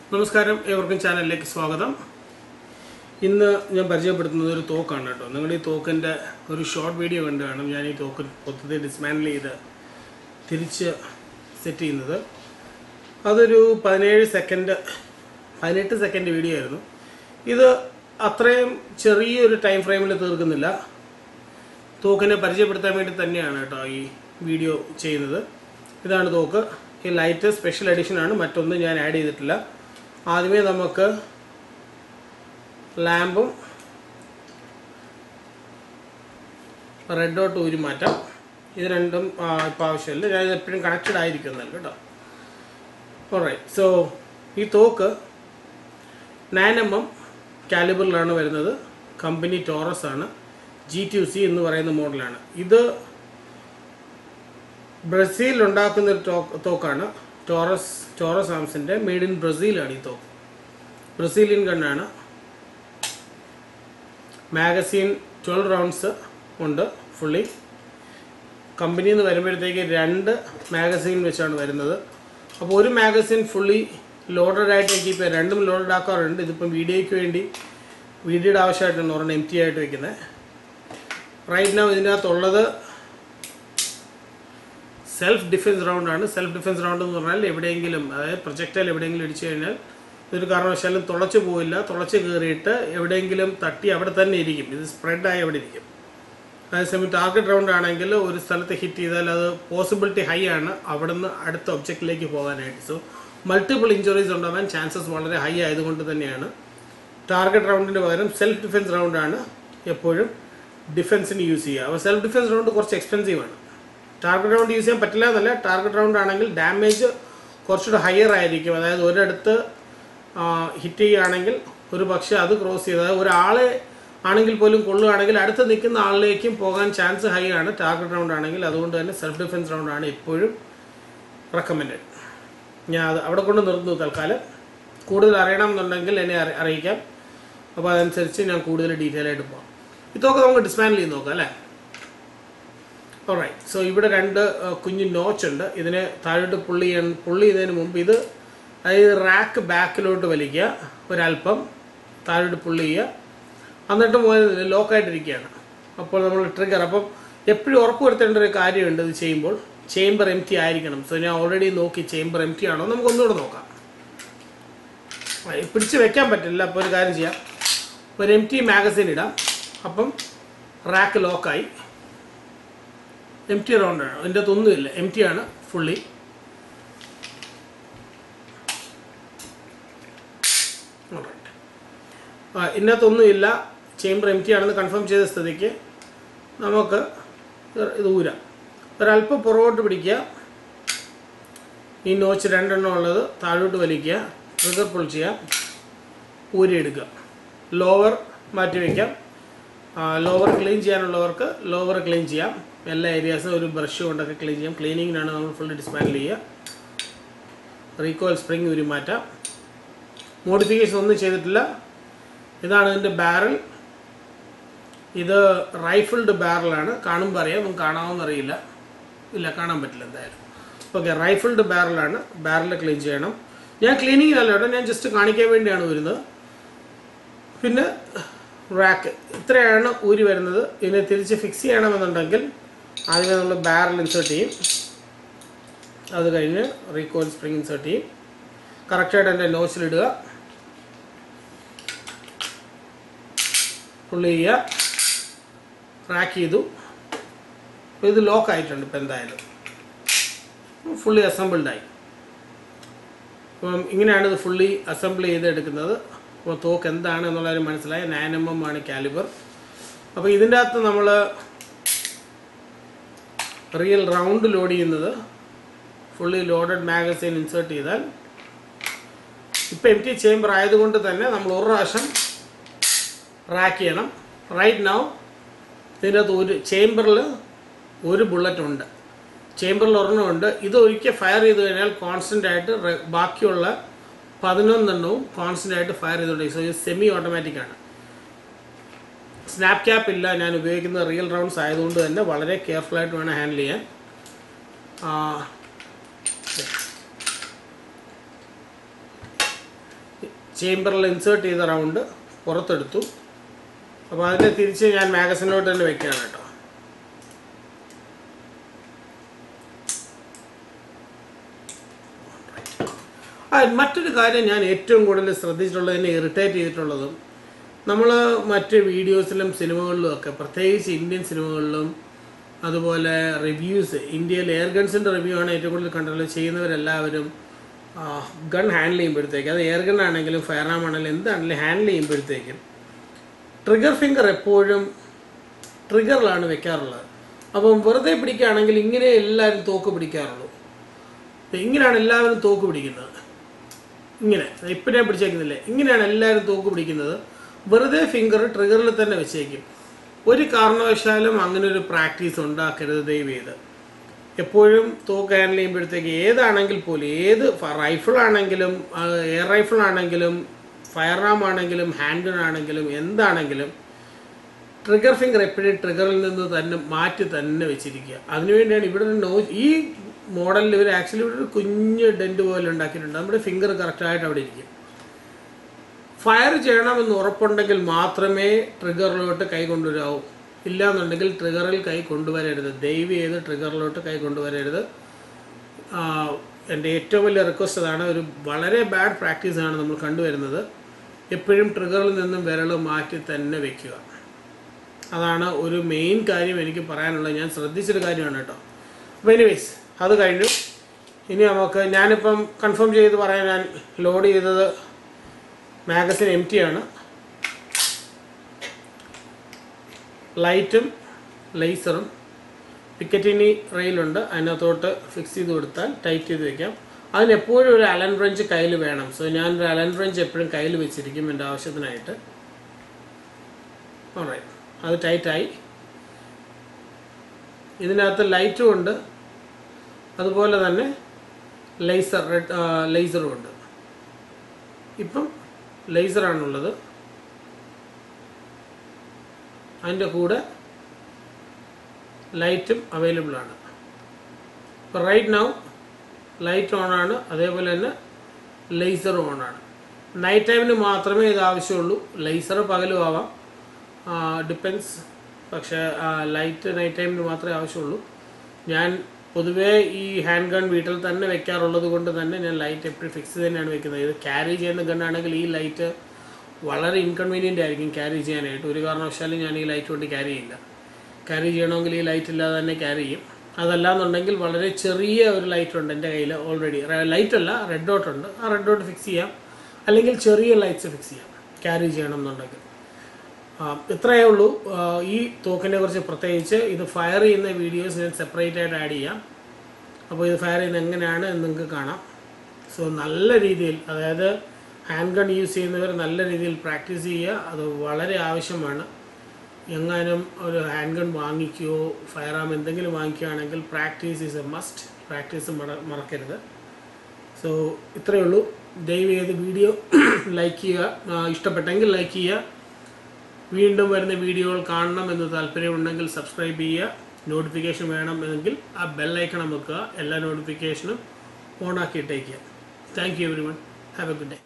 നമസ്കാരം ഏവർക്കും ചാനലിലേക്ക് സ്വാഗതം ഇന്ന് ഞാൻ പരിചയപ്പെടുത്തുന്നത് ഒരു തോക്കാണ് കേട്ടോ നിങ്ങൾ ഈ തോക്കിൻ്റെ ഒരു ഷോർട്ട് വീഡിയോ കണ്ട് കാണും ഞാൻ ഈ തോക്ക് മൊത്തത്തിൽ ഡിസ്മാൻഡിൽ ചെയ്ത് തിരിച്ച് സെറ്റ് ചെയ്യുന്നത് അതൊരു പതിനേഴ് സെക്കൻഡ് പതിനെട്ട് സെക്കൻഡ് വീഡിയോ ആയിരുന്നു ഇത് അത്രയും ചെറിയൊരു ടൈം ഫ്രെയിമിൽ തീർക്കുന്നില്ല തോക്കിനെ പരിചയപ്പെടുത്താൻ വേണ്ടി തന്നെയാണ് കേട്ടോ ഈ വീഡിയോ ചെയ്യുന്നത് ഇതാണ് തോക്ക് ഈ ലൈറ്റ് സ്പെഷ്യൽ എഡിഷൻ ആണ് മറ്റൊന്നും ഞാൻ ആഡ് ചെയ്തിട്ടില്ല ആദ്യമേ നമുക്ക് ലാമ്പും റെഡ് ഡോട്ട് ഊരി മാറ്റാം ഇത് രണ്ടും ഇപ്പോൾ ആവശ്യമില്ല ഞാൻ എപ്പോഴും കണക്റ്റഡ് ആയിരിക്കും എന്നാൽ കേട്ടോ ഓൾറൈറ്റ് സോ ഈ തോക്ക് നയൻ എം എം കാലിബറിലാണ് വരുന്നത് കമ്പനി ടോറസ് ആണ് ജി ടി സി എന്ന് പറയുന്ന മോഡലാണ് ഇത് ബ്രസീലിൽ ഉണ്ടാക്കുന്ന ഒരു ടോ- തോക്കാണ് ടോറസ് ടോറസ് ആംസിൻ്റെ മെയ്ഡ് ഇൻ ബ്രസീലാണ് ഈ തോക്ക് ബ്രസീലിയൻ ഗണ്ണാണ് മാഗസീൻ ട്വൽവ് റൗണ്ട്സ് ഉണ്ട് ഫുള്ളി കമ്പനിയിൽ നിന്ന് വരുമ്പോഴത്തേക്ക് രണ്ട് മാഗസീൻ വെച്ചാണ് വരുന്നത് അപ്പോൾ ഒരു മാഗസീൻ ഫുള്ളി ലോഡഡ് ആയിട്ട് എനിക്ക് ഇപ്പോൾ രണ്ടും ലോഡഡ് ആക്കാറുണ്ട് ഇതിപ്പം വീഡിയോയ്ക്ക് വേണ്ടി വീഡിയോയുടെ ആവശ്യമായിട്ടാണ് ഒരെണ്ണം എം ടി ആയിട്ട് വെക്കുന്നത് റൈറ്റ് നൗ ഇതിൻ്റെ അകത്തുള്ളത് സെൽഫ് ഡിഫെൻസ് റൗണ്ട് ആണ് സെൽഫ് ഡിഫെൻസ് റൗണ്ട് എന്ന് പറഞ്ഞാൽ എവിടെയെങ്കിലും അതായത് പ്രൊജക്ടൈൽ എവിടെയെങ്കിലും ഇടിച്ചു കഴിഞ്ഞാൽ ഇതൊരു കാരണവശാലും തുളച്ചു പോവില്ല തുളച്ച് കയറിയിട്ട് എവിടെയെങ്കിലും തട്ടി അവിടെ തന്നെ ഇരിക്കും ഇത് സ്പ്രെഡായി അവിടെ ഇരിക്കും അതേസമയം ടാർഗറ്റ് റൗണ്ട് ആണെങ്കിൽ ഒരു സ്ഥലത്ത് ഹിറ്റ് ചെയ്താൽ അത് പോസിബിലിറ്റി ഹൈ ആണ് അവിടുന്ന് അടുത്ത ഒബ്ജക്റ്റിലേക്ക് പോകാനായിട്ട് സോ മൾട്ടിപ്പിൾ ഇഞ്ചുറീസ് ഉണ്ടാവാൻ ചാൻസസ് വളരെ ഹൈ ആയതുകൊണ്ട് തന്നെയാണ് ടാർഗറ്റ് റൗണ്ടിന് പകരം സെൽഫ് ഡിഫെൻസ് റൗണ്ടാണ് എപ്പോഴും ഡിഫെൻസിന് യൂസ് ചെയ്യുക അപ്പോൾ സെൽഫ് ഡിഫെൻസ് റൗണ്ട് കുറച്ച് എക്സ്പെൻസീവ് ആണ് ടാർഗറ്റ് റൗണ്ട് യൂസ് ചെയ്യാൻ പറ്റില്ല എന്നല്ല ടാർഗറ്റ് റൗണ്ട് ആണെങ്കിൽ ഡാമേജ് കുറച്ചുകൂടെ ഹയർ ആയിരിക്കും അതായത് ഒരിടത്ത് ഹിറ്റ് ചെയ്യുകയാണെങ്കിൽ ഒരു പക്ഷേ അത് ക്രോസ് ചെയ്ത് അതായത് ഒരാളെ ആണെങ്കിൽ പോലും കൊള്ളുകയാണെങ്കിൽ അടുത്ത് നിൽക്കുന്ന ആളിലേക്കും പോകാൻ ചാൻസ് ഹൈ ആണ് ടാർഗറ്റ് റൗണ്ട് ആണെങ്കിൽ അതുകൊണ്ട് തന്നെ സെൽഫ് ഡിഫെൻസ് റൗണ്ട് ആണ് എപ്പോഴും റെക്കമെൻഡഡ് ഞാൻ അത് അവിടെ കൊണ്ട് നിർത്തുന്നു തൽക്കാലം കൂടുതൽ അറിയണം എന്നുണ്ടെങ്കിൽ എന്നെ അറി- അറിയിക്കാം അപ്പോൾ അതനുസരിച്ച് ഞാൻ കൂടുതൽ ഡീറ്റെയിൽ ആയിട്ട് പോകാം ഇതൊക്കെ നമുക്ക് ഡിസ്മാൻഡിൽ ചെയ്ത് നോക്കാം അല്ലേ ഓൾറൈറ്റ് സോ ഇവിടെ രണ്ട് ആ, കുഞ്ഞു നോച്ച് ഉണ്ട് ഇതിനെ താഴോട്ട് പുള്ളി ചെയ്യാൻ പുള്ളി ചെയ്യുന്നതിന് മുമ്പ് ഇത് അതായത് റാക്ക് ബാക്കിലോട്ട് വലിക്കുക ഒരല്പം താഴോട്ട് പുള്ളി ചെയ്യുക എന്നിട്ട് മുതൽ ലോക്കായിട്ടിരിക്കുകയാണ് അപ്പോൾ നമ്മൾ ട്രിഗർ അപ്പം എപ്പോഴും ഉറപ്പ് വരുത്തേണ്ട ഒരു കാര്യമുണ്ട് ഇത് ചെയ്യുമ്പോൾ ചേംബർ എം ടി ആയിരിക്കണം സോ ഞാൻ ഓൾറെഡി നോക്കി ചേംബർ എം ടി ആണോ നമുക്ക് ഒന്നുകൂടെ നോക്കാം ആ, ഇത് പിടിച്ച് വെക്കാൻ പറ്റില്ല അപ്പോൾ ഒരു കാര്യം ചെയ്യാം ഒരു എം ടി മാഗസിൻ ഇടാം അപ്പം റാക്ക് ലോക്കായി എം ടി റൗണ്ടാണ് അതിൻ്റെ അകത്തൊന്നുമില്ല എം ടി ആണ് ഫുള്ളി ഇതിനകത്തൊന്നുമില്ല ചേംബർ എം ടി ആണെന്ന് കൺഫേം ചെയ്ത സ്ഥിതിക്ക് നമുക്ക് ഇത് ഊരാം ഒരല്പം പുറകോട്ട് പിടിക്കുക ഈ നോച്ച് രണ്ടെണ്ണം ഉള്ളത് താഴോട്ട് വലിക്കുക ട്രിഗർ പുൾ ചെയ്യാം ഊരിയെടുക്കുക ലോവർ മാറ്റി വയ്ക്കാം ലോവർ ക്ലീൻ ചെയ്യാനുള്ളവർക്ക് ലോവർ ക്ലീൻ ചെയ്യാം എല്ലാ ഏരിയാസും ഒരു ബ്രഷ് കൊണ്ടൊക്കെ ക്ലീൻ ചെയ്യാം ക്ലീനിങ്ങിനാണ് നമ്മൾ ഫുള്ള് ഡിസ്മാൻഡിൽ ചെയ്യുക റീകോയിൽ സ്പ്രിങ് ഉരി മാറ്റാം മോഡിഫിക്കേഷൻ ഒന്നും ചെയ്തിട്ടില്ല ഇതാണ് ഇതിൻ്റെ ബാരൽ ഇത് റൈഫിൾഡ് ബാരലാണ് കാണുമ്പോൾ അറിയാം നമുക്ക് കാണാമെന്ന് അറിയില്ല ഇല്ല കാണാൻ പറ്റില്ല എന്തായാലും ഓക്കെ റൈഫിൾഡ് ബാരലാണ് ബാരൽ ക്ലീൻ ചെയ്യണം ഞാൻ ക്ലീനിങ്ങിനല്ല കേട്ടോ ഞാൻ ജസ്റ്റ് കാണിക്കാൻ വേണ്ടിയാണ് വരുന്നത് പിന്നെ റാക്ക് ഇത്രയാണ് ഊരി വരുന്നത് ഇതിനെ തിരിച്ച് ഫിക്സ് ചെയ്യണമെന്നുണ്ടെങ്കിൽ ആദ്യമേ നമ്മൾ ബാരൽ ഇൻസേർട്ട് ചെയ്യും അത് കഴിഞ്ഞ് റീകോയിൽ സ്പ്രിങ് ഇൻസേർട്ട് ചെയ്യും കറക്റ്റായിട്ട് എൻ്റെ നോസിലിടുക പുള്ളി ചെയ്യുക റാക്ക് ചെയ്തു അപ്പോൾ ഇത് ലോക്ക് ആയിട്ടുണ്ട് ഇപ്പോൾ എന്തായാലും ഫുള്ളി അസംബിൾഡായി അപ്പം ഇങ്ങനെയാണ് ഇത് ഫുള്ളി അസംബിൾ ചെയ്ത് എടുക്കുന്നത് അപ്പോൾ തോക്ക് എന്താണ് എന്നുള്ളത് മനസ്സിലായി നയൻ എം എം ആണ് കാലിബർ അപ്പോൾ ഇതിൻ്റെ അകത്ത് നമ്മൾ റിയൽ റൗണ്ട് ലോഡ് ചെയ്യുന്നത് ഫുള്ളി ലോഡഡ് മാഗസൈൻ ഇൻസേർട്ട് ചെയ്താൽ ഇപ്പോൾ എം ടി ചേംബർ ആയതുകൊണ്ട് തന്നെ നമ്മൾ ഒരു പ്രാവശ്യം റാക്ക് ചെയ്യണം റൈറ്റ് നൗ ഇതിൻ്റെ അകത്ത് ഒരു ചേംബറിൽ ഒരു ബുള്ളറ്റ് ഉണ്ട് ചേംബറിൽ ഒരെണ്ണമുണ്ട് ഇത് ഒരിക്കൽ ഫയർ ചെയ്ത് കഴിഞ്ഞാൽ കോൺസ്റ്റൻ്റ് ആയിട്ട് റെ- ബാക്കിയുള്ള പതിനൊന്നെണ്ണവും കോൺസ്റ്റൻ്റ് ആയിട്ട് ഫയർ ചെയ്തുകൊണ്ടിരിക്കും സോ ഇത് സെമി ഓട്ടോമാറ്റിക് ആണ് സ്നാപ്പ് ക്യാപ്പ് ഇല്ല ഞാൻ ഉപയോഗിക്കുന്ന റിയൽ റൗണ്ട്സ് ആയതുകൊണ്ട് തന്നെ വളരെ കെയർഫുൾ ആയിട്ട് വേണം ഹാൻഡിൽ ചെയ്യാൻ ആ, ചേംബറിൽ ഇൻസേർട്ട് ചെയ്ത റൗണ്ട് പുറത്തെടുത്തു അപ്പോൾ അതിനെ തിരിച്ച് ഞാൻ മാഗസിനിലോട്ട് തന്നെ വെക്കുകയാണ് കേട്ടോ ആ മറ്റൊരു കാര്യം ഞാൻ ഏറ്റവും കൂടുതൽ ശ്രദ്ധിച്ചിട്ടുള്ളത് എന്നെ ഇറിറ്റേറ്റ് ചെയ്തിട്ടുള്ളതും നമ്മൾ മറ്റ് വീഡിയോസിലും സിനിമകളിലും ഒക്കെ പ്രത്യേകിച്ച് ഇന്ത്യൻ സിനിമകളിലും അതുപോലെ റിവ്യൂസ് ഇന്ത്യയിൽ എയർ ഗൺസിൻ്റെ റിവ്യൂ ആണ് ഏറ്റവും കൂടുതൽ കണ്ടിട്ടുള്ളത് ചെയ്യുന്നവരെല്ലാവരും ഗൺ ഹാൻഡിൽ ചെയ്യുമ്പോഴത്തേക്ക് അത് എയർ ഗൺ ആണെങ്കിലും ഫയർ ആം ആണെങ്കിലും എന്താണെങ്കിലും ഹാൻഡിൽ ചെയ്യുമ്പോഴത്തേക്കും ട്രിഗർ ഫിംഗർ എപ്പോഴും ട്രിഗറിലാണ് വെക്കാറുള്ളത് അപ്പം വെറുതെ പിടിക്കുകയാണെങ്കിൽ ഇങ്ങനെ എല്ലാവരും തോക്ക് പിടിക്കാറുള്ളൂ ഇങ്ങനെയാണ് എല്ലാവരും തോക്ക് പിടിക്കുന്നത് ഇങ്ങനെ ഇപ്പം ഞാൻ പിടിച്ചേക്കുന്നില്ലേ ഇങ്ങനെയാണ് എല്ലാവരും തോക്ക് പിടിക്കുന്നത് വെറുതെ ഫിംഗർ ട്രിഗറിൽ തന്നെ വെച്ചേക്കും ഒരു കാരണവശാലും അങ്ങനെ ഒരു പ്രാക്ടീസ് ഉണ്ടാക്കരുത് ദയവ് ചെയ്ത് എപ്പോഴും തോക്ക് ഹാൻഡിൽ ചെയ്യുമ്പോഴത്തേക്ക് ഏതാണെങ്കിൽ പോലും ഏത് റൈഫിൾ ആണെങ്കിലും എയർ റൈഫിൾ ആണെങ്കിലും ഫയർ റാം ആണെങ്കിലും ഹാൻഡ് ഗൺ ആണെങ്കിലും എന്താണെങ്കിലും ട്രിഗർ ഫിംഗർ എപ്പോഴും ട്രിഗറിൽ നിന്ന് തന്നെ മാറ്റി തന്നെ വെച്ചിരിക്കുക അതിനുവേണ്ടിയാണ് ഇവിടെ ഒരു നോ ഈ മോഡലിൽ ഇവർ ആക്ച്വലി ഇവിടെ ഒരു കുഞ്ഞ് ഡെൻറ്റ് പോലെ ഉണ്ടാക്കിയിട്ടുണ്ട് നമ്മുടെ ഫിംഗർ കറക്റ്റായിട്ട് അവിടെ ഇരിക്കും ഫയർ ചെയ്യണമെന്ന് ഉറപ്പുണ്ടെങ്കിൽ മാത്രമേ ട്രിഗറിലോട്ട് കൈ കൊണ്ടുവരാവൂ ഇല്ലാന്നുണ്ടെങ്കിൽ ട്രിഗറിൽ കൈ കൊണ്ടുവരരുത് ദയവ് ചെയ്ത് ട്രിഗറിലോട്ട് കൈ കൊണ്ടുവരരുത് ആഹ് എൻ്റെ ഏറ്റവും വലിയ റിക്വസ്റ്റ് അതാണ് ഒരു വളരെ ബാഡ് പ്രാക്ടീസാണ് നമ്മൾ കണ്ടുവരുന്നത് എപ്പോഴും ട്രിഗറിൽ നിന്നും വിരൽ മാറ്റി തന്നെ വെക്കുക അതാണ് ഒരു മെയിൻ കാര്യം എനിക്ക് പറയാനുള്ളത് ഞാൻ ശ്രദ്ധിച്ചൊരു കാര്യമാണ് കേട്ടോ അപ്പോൾ എനിവേസ് അത് കഴിഞ്ഞു ഇനി നമുക്ക് ഞാനിപ്പം കൺഫേം ചെയ്ത് പറയാൻ ഞാൻ ലോഡ് ചെയ്തത് മാഗസിൻ എം ടി ആണ് ലൈറ്റും ലേസറും പിക്കറ്റിനി റെയിലുണ്ട് അതിനകത്തോട്ട് ഫിക്സ് ചെയ്ത് കൊടുത്താൽ ടൈറ്റ് ചെയ്ത് വെക്കാം അതിന് എപ്പോഴും ഒരു അലൻ ബ്രഞ്ച് കയ്യിൽ വേണം സോ ഞാൻ ഒരു അലൻ ബ്രഞ്ച് എപ്പോഴും കയ്യിൽ വെച്ചിരിക്കും എൻ്റെ ആവശ്യത്തിനായിട്ട് ഓൾറൈറ്റ് അത് ടൈറ്റായി ഇതിനകത്ത് ലൈറ്റും ഉണ്ട് അതുപോലെ തന്നെ ലേസർ റെഡ് ലേസറും ഉണ്ട് ഇപ്പം ലേസറാണുള്ളത് അതിൻ്റെ കൂടെ ലൈറ്റും അവൈലബിൾ ആണ് ഇപ്പോൾ റൈറ്റ് നൗ ലൈറ്റ് ഓൺ ആണ് അതേപോലെ തന്നെ ലേസറും ഓൺ ആണ് നൈറ്റ് ടൈമിന് മാത്രമേ ഇത് ആവശ്യമുള്ളൂ ലേസർ പകലും ആവാം ഡിപ്പെൻസ് പക്ഷേ ലൈറ്റ് നൈറ്റ് ടൈമിന് മാത്രമേ ആവശ്യമുള്ളൂ ഞാൻ പൊതുവേ ഈ ഹാൻഡ് ഗൺ വീട്ടിൽ തന്നെ വെക്കാറുള്ളത് കൊണ്ട് തന്നെ ഞാൻ ലൈറ്റ് എപ്പോഴും ഫിക്സ് തന്നെയാണ് വെക്കുന്നത് ഇത് ക്യാരി ചെയ്യുന്ന ഗണ്ണാണെങ്കിൽ ഈ ലൈറ്റ് വളരെ ഇൻകൺവീനിയൻ്റ് ആയിരിക്കും ക്യാരി ചെയ്യാനായിട്ട് ഒരു കാരണവശാലും ഞാൻ ഈ ലൈറ്റ് കൊണ്ട് ക്യാരി ചെയ്യില്ല ക്യാരി ചെയ്യണമെങ്കിൽ ഈ ലൈറ്റ് ഇല്ലാതെ തന്നെ ക്യാരി ചെയ്യും അതല്ലാന്നുണ്ടെങ്കിൽ വളരെ ചെറിയ ഒരു ലൈറ്റ് ഉണ്ട് എൻ്റെ കയ്യിൽ ഓൾറെഡി ലൈറ്റ് അല്ല റെഡ് ഡോട്ട് ഉണ്ട് ആ റെഡ് ഡോട്ട് ഫിക്സ് ചെയ്യാം അല്ലെങ്കിൽ ചെറിയ ലൈറ്റ്സ് ഫിക്സ് ചെയ്യാം ക്യാരി ചെയ്യണം എന്നുണ്ടെങ്കിൽ ആ, ഇത്രയേ ഉള്ളൂ ആ, ഈ തോക്കിനെ കുറിച്ച് പ്രത്യേകിച്ച് ഇത് ഫയർ ചെയ്യുന്ന വീഡിയോസ് ഞാൻ സെപ്പറേറ്റ് ആയിട്ട് ആഡ് ചെയ്യാം അപ്പോൾ ഇത് ഫയർ ചെയ്യുന്നത് എങ്ങനെയാണ് എന്ന് നിങ്ങൾക്ക് കാണാം സോ നല്ല രീതിയിൽ അതായത് ഹാൻഡ് ഗൺ യൂസ് ചെയ്യുന്നവർ നല്ല രീതിയിൽ പ്രാക്ടീസ് ചെയ്യുക അത് വളരെ ആവശ്യമാണ് എങ്ങാനും ഒരു ഹാൻഡ് ഗൺ വാങ്ങിക്കുകയോ ഫയർ ആം എന്തെങ്കിലും വാങ്ങിക്കുകയാണെങ്കിൽ practice is a must practice മറക്കരുത് സോ ഇത്രയേ ഉള്ളൂ ദയവ് ചെയ്ത് വീഡിയോ ലൈക്ക് ചെയ്യുക ആ, ഇഷ്ടപ്പെട്ടെങ്കിൽ ലൈക്ക് ചെയ്യുക വീണ്ടും വരുന്ന വീഡിയോകൾ കാണണം എന്ന് താല്പര്യമുണ്ടെങ്കിൽ സബ്സ്ക്രൈബ് ചെയ്യുക നോട്ടിഫിക്കേഷൻ വേണമെങ്കിൽ ആ ബെല്ലൈക്കണം വെക്കുക എല്ലാ നോട്ടിഫിക്കേഷനും ഓൺ ആക്കിയിട്ടേക്കുക thank you everyone have a good day